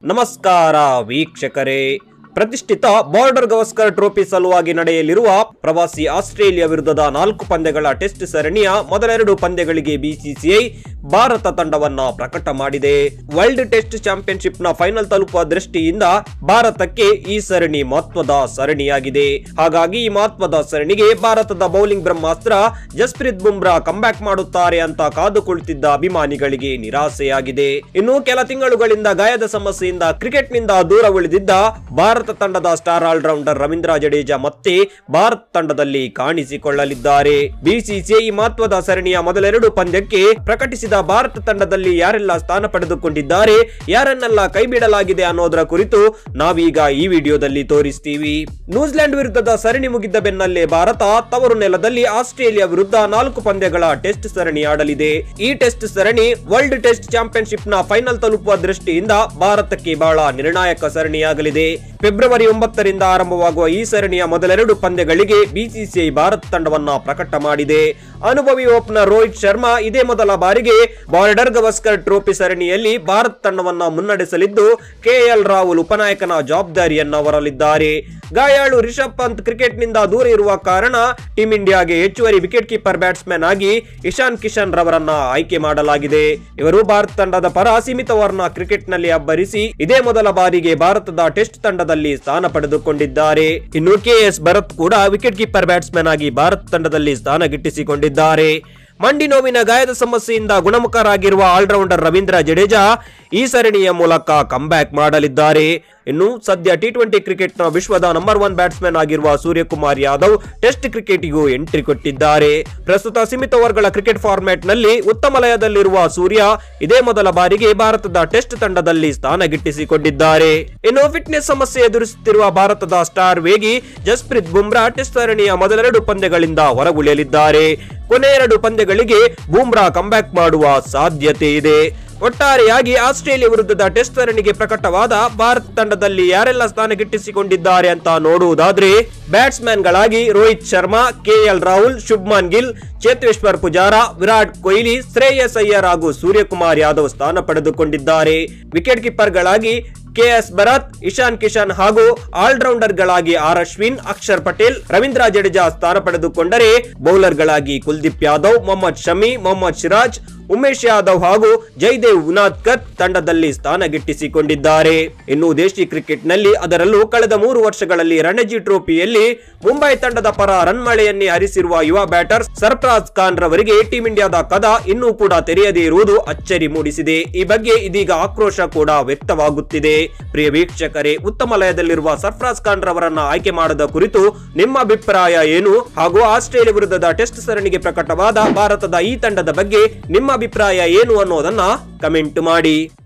ನಮಸ್ಕಾರ ವೀಕ್ಷಕರೇ ಪ್ರತಿಷ್ಠಿತ ಬಾರ್ಡರ್ ಗವಸ್ಕರ್ ಟ್ರೋಫಿ ಸಲುವಾಗಿ ನಡೆಯಲಿರುವ ಪ್ರವಾಸಿ ಆಸ್ಟ್ರೇಲಿಯಾ ವಿರುದ್ಧದ ನಾಲ್ಕು ಪಂದ್ಯಗಳ ಟೆಸ್ಟ್ ಸರಣಿಯ ಮೊದಲೆರಡು ಪಂದ್ಯಗಳಿಗೆ ಬಿಸಿಸಿಐ ಭಾರತ ತಂಡವನ್ನ ಪ್ರಕಟ ಮಾಡಿದೆ ವರ್ಲ್ಡ್ ಟೆಸ್ಟ್ ಚಾಂಪಿಯನ್ಶಿಪ್ನ ಫೈನಲ್ ತಲುಪುವ ದೃಷ್ಟಿಯಿಂದ ಭಾರತಕ್ಕೆ ಈ ಸರಣಿ ಮಹತ್ವದ ಸರಣಿಯಾಗಿದೆ ಹಾಗಾಗಿ ಈ ಮಹತ್ವದ ಸರಣಿಗೆ ಭಾರತದ ಬೌಲಿಂಗ್ ಬ್ರಹ್ಮಾಸ್ತ್ರ ಜಸ್ಪ್ರೀತ್ ಬುಮ್ರಾ ಕಂಬ್ಯಾಕ್ ಮಾಡುತ್ತಾರೆ ಅಂತ ಕಾದು ಕುಳಿತಿದ್ದ ಅಭಿಮಾನಿಗಳಿಗೆ ನಿರಾಸೆಯಾಗಿದೆ ಇನ್ನು ಕೆಲ ತಿಂಗಳುಗಳಿಂದ ಗಾಯದ ಸಮಸ್ಯೆಯಿಂದ ಕ್ರಿಕೆಟ್ನಿಂದ ದೂರ ಉಳಿದಿದ್ದ ಭಾರತ ತಂಡದ ಸ್ಟಾರ್ ಆಲ್ರೌಂಡರ್ ರವೀಂದ್ರ ಜಡೇಜಾ ಮತ್ತೆ ಭಾರತ ತಂಡದಲ್ಲಿ ಕಾಣಿಸಿಕೊಳ್ಳಲಿದ್ದಾರೆ ಬಿಸಿಸಿಐ ಈ ಮಹತ್ವದ ಸರಣಿಯ ಮೊದಲೆರಡು ಪಂದ್ಯಕ್ಕೆ ಪ್ರಕಟಿಸಿದ ಭಾರತ ತಂಡದಲ್ಲಿ ಯಾರೆಲ್ಲ ಸ್ಥಾನ ಪಡೆದುಕೊಂಡಿದ್ದಾರೆ ಯಾರನ್ನೆಲ್ಲ ಕೈಬಿಡಲಾಗಿದೆ ಅನ್ನೋದರ ಕುರಿತು ನಾವೀಗ ಈ ವಿಡಿಯೋದಲ್ಲಿ ತೋರಿಸ್ತೀವಿ ನ್ಯೂಜಿಲೆಂಡ್ ವಿರುದ್ಧದ ಸರಣಿ ಮುಗಿದ ಬೆನ್ನಲ್ಲೇ ಭಾರತ ತವರು ನೆಲದಲ್ಲಿ ಆಸ್ಟ್ರೇಲಿಯಾ ವಿರುದ್ಧ ನಾಲ್ಕು ಪಂದ್ಯಗಳ ಟೆಸ್ಟ್ ಸರಣಿ ಆಡಲಿದೆ ಈ ಟೆಸ್ಟ್ ಸರಣಿ ವರ್ಲ್ಡ್ ಟೆಸ್ಟ್ ಚಾಂಪಿಯನ್ಶಿಪ್ ನ ಫೈನಲ್ ತಲುಪುವ ದೃಷ್ಟಿಯಿಂದ ಭಾರತಕ್ಕೆ ಬಹಳ ನಿರ್ಣಾಯಕ ಸರಣಿಯಾಗಲಿದೆ ಫೆಬ್ರವರಿ ಒಂಬತ್ತರಿಂದ ಆರಂಭವಾಗುವ ಈ ಸರಣಿಯ ಮೊದಲೆರಡು ಪಂದ್ಯಗಳಿಗೆ ಬಿಸಿಸಿಐ ಭಾರತ ತಂಡವನ್ನ ಪ್ರಕಟ ಮಾಡಿದೆ ಅನುಭವಿ ಓಪನರ್ ರೋಹಿತ್ ಶರ್ಮಾ ಇದೇ ಮೊದಲ ಬಾರಿಗೆ ಬಾರ್ಡರ್ ಗವಸ್ಕರ್ ಟ್ರೋಫಿ ಸರಣಿಯಲ್ಲಿ ಭಾರತ ತಂಡವನ್ನ ಮುನ್ನಡೆಸಲಿದ್ದು ಕೆಎಲ್ ರಾಹುಲ್ ಉಪನಾಯಕನ ಜವಾಬ್ದಾರಿಯನ್ನ ಹೊರಲಿದ್ದಾರೆ ಗಾಯಾಳು ರಿಷಬ್ ಪಂತ್ ಕ್ರಿಕೆಟ್ನಿಂದ ದೂರ ಇರುವ ಕಾರಣ ಟೀಂ ಇಂಡಿಯಾಗೆ ಹೆಚ್ಚುವರಿ ವಿಕೆಟ್ ಕೀಪರ್ ಬ್ಯಾಟ್ಸ್ಮನ್ ಆಗಿ ಇಶಾನ್ ಕಿಶನ್ ರವರನ್ನ ಆಯ್ಕೆ ಮಾಡಲಾಗಿದೆ ಇವರು ಭಾರತ ತಂಡದ ಪರ ಸೀಮಿತ ಓವರ್ನ ಕ್ರಿಕೆಟ್ನಲ್ಲಿ ಅಬ್ಬರಿಸಿ ಇದೇ ಮೊದಲ ಬಾರಿಗೆ ಭಾರತದ ಟೆಸ್ಟ್ ತಂಡದಲ್ಲಿ ಸ್ಥಾನ ಪಡೆದುಕೊಂಡಿದ್ದಾರೆ ಇನ್ನು ಕೆಎಸ್ ಭರತ್ ಕೂಡ ವಿಕೆಟ್ ಕೀಪರ್ ಬ್ಯಾಟ್ಸ್ಮನ್ ಆಗಿ ಭಾರತ ತಂಡದಲ್ಲಿ ಸ್ಥಾನ ಗಿಟ್ಟಿಸಿಕೊಂಡಿದ್ದಾರೆ ಮಂಡಿ ನೋವಿನ ಗಾಯದ ಸಮಸ್ಯೆಯಿಂದ ಗುಣಮುಖರಾಗಿರುವ ಆಲ್ರೌಂಡರ್ ರವೀಂದ್ರ ಜಡೇಜಾ ಈ ಸರಣಿಯ ಮೂಲಕ ಕಂಬ್ಯಾಕ್ ಮಾಡಲಿದ್ದಾರೆ ಇನ್ನು ಸದ್ಯ ಟಿ ಟ್ವೆಂಟಿ ಕ್ರಿಕೆಟ್ನ ವಿಶ್ವದ ನಂಬರ್ ಒನ್ ಬ್ಯಾಟ್ಸ್ಮನ್ ಆಗಿರುವ ಸೂರ್ಯಕುಮಾರ್ ಯಾದವ್ ಟೆಸ್ಟ್ ಕ್ರಿಕೆಟ್ಗೂ ಎಂಟ್ರಿ ಕೊಟ್ಟಿದ್ದಾರೆ ಪ್ರಸ್ತುತ ಸೀಮಿತ ಓವರ್ಗಳ ಕ್ರಿಕೆಟ್ ಫಾರ್ಮ್ಯಾಟ್ ನಲ್ಲಿ ಉತ್ತಮ ಲಯದಲ್ಲಿರುವ ಸೂರ್ಯ ಇದೇ ಮೊದಲ ಬಾರಿಗೆ ಭಾರತದ ಟೆಸ್ಟ್ ತಂಡದಲ್ಲಿ ಸ್ಥಾನ ಗಿಟ್ಟಿಸಿಕೊಂಡಿದ್ದಾರೆ ಇನ್ನು ಫಿಟ್ನೆಸ್ ಸಮಸ್ಯೆ ಎದುರಿಸುತ್ತಿರುವ ಭಾರತದ ಸ್ಟಾರ್ ವೇಗಿ ಜಸ್ಪ್ರೀತ್ ಬುಮ್ರಾ ಟೆಸ್ಟ್ ಸರಣಿಯ ಮೊದಲೆರಡು ಪಂದ್ಯಗಳಿಂದ ಹೊರಗುಳಿಯಲಿದ್ದಾರೆ ಕೊನೆ ಎರಡು ಪಂದ್ಯಗಳಿಗೆ ಬೂಮ್ರಾ ಕಂಬ್ಯಾಕ್ ಮಾಡುವ ಸಾಧ್ಯತೆ ಇದೆ ಒಟ್ಟಾರೆಯಾಗಿ ಆಸ್ಟ್ರೇಲಿಯಾ ವಿರುದ್ಧದ ಟೆಸ್ಟ್ ಸರಣಿಗೆ ಪ್ರಕಟವಾದ ಭಾರತ ತಂಡದಲ್ಲಿ ಯಾರೆಲ್ಲ ಸ್ಥಾನ ಗಿಟ್ಟಿಸಿಕೊಂಡಿದ್ದಾರೆ ಅಂತ ನೋಡುವುದಾದ್ರೆ ಬ್ಯಾಟ್ಸ್ಮನ್ ಗಳಾಗಿ ರೋಹಿತ್ ಶರ್ಮಾ ಕೆಎಲ್ ರಾಹುಲ್ ಶುಭ್ಮನ್ ಗಿಲ್ ಚೇತೇಶ್ವರ್ ಪುಜಾರ ವಿರಾಟ್ ಕೊಹ್ಲಿ ಶ್ರೇಯಸ್ ಅಯ್ಯರ್ ಹಾಗೂ ಸೂರ್ಯಕುಮಾರ್ ಯಾದವ್ ಸ್ಥಾನ ಪಡೆದುಕೊಂಡಿದ್ದಾರೆ ವಿಕೆಟ್ ಕೀಪರ್ ಗಳಾಗಿ ಕೆಎಸ್ ಭರತ್ ಇಶಾನ್ ಕಿಶನ್ ಹಾಗೂ ಆಲ್ರೌಂಡರ್ ಗಳಾಗಿ ಆರ್ ಅಶ್ವಿನ್ ಅಕ್ಷರ್ ಪಟೇಲ್ ರವೀಂದ್ರ ಜಡೇಜಾ ಸ್ಥಾನ ಪಡೆದುಕೊಂಡರೆ ಬೌಲರ್ ಗಳಾಗಿ ಕುಲ್ದೀಪ್ ಯಾದವ್ ಮೊಹಮ್ಮದ್ ಶಮಿ ಮೊಹಮ್ಮದ್ ಸಿರಾಜ್ ಉಮೇಶ್ ಯಾದವ್ ಹಾಗೂ ಜೈದೇವ್ ಉನಾದ್ಕರ್ ತಂಡದಲ್ಲಿ ಸ್ಥಾನ ಗಿಟ್ಟಿಸಿಕೊಂಡಿದ್ದಾರೆ ಇನ್ನು ದೇಶಿ ಕ್ರಿಕೆಟ್ ನಲ್ಲಿ ಅದರಲ್ಲೂ ಕಳೆದ ಮೂರು ವರ್ಷಗಳಲ್ಲಿ ರಣಜಿ ಟ್ರೋಫಿಯಲ್ಲಿ ಮುಂಬೈ ತಂಡದ ಪರ ರನ್ ಮಳೆಯನ್ನೇ ಹರಿಸಿರುವ ಯುವ ಬ್ಯಾಟರ್ ಸರ್ಫರಾಜ್ ಖಾನ್ ರವರಿಗೆ ಟೀಂ ಇಂಡಿಯಾದ ಕದ ಇನ್ನೂ ಕೂಡ ತೆರೆಯದೇ ಇರುವುದು ಅಚ್ಚರಿ ಮೂಡಿಸಿದೆ ಈ ಬಗ್ಗೆ ಇದೀಗ ಆಕ್ರೋಶ ಕೂಡ ವ್ಯಕ್ತವಾಗುತ್ತಿದೆ ಪ್ರಿಯ ವೀಕ್ಷಕರೇ ಉತ್ತಮ ಲಯದಲ್ಲಿರುವ ಸರ್ಫರಾಜ್ ಖಾನ್ ರವರನ್ನ ಆಯ್ಕೆ ಮಾಡದ ಕುರಿತು ನಿಮ್ಮ ಅಭಿಪ್ರಾಯ ಏನು ಹಾಗೂ ಆಸ್ಟ್ರೇಲಿಯಾ ವಿರುದ್ಧದ ಟೆಸ್ಟ್ ಸರಣಿಗೆ ಪ್ರಕಟವಾದ ಭಾರತದ ಈ ತಂಡದ ಬಗ್ಗೆ ನಿಮ್ಮ ಅಭಿಪ್ರಾಯ ಏನು ಅನ್ನೋದನ್ನ ಕಮೆಂಟ್ ಮಾಡಿ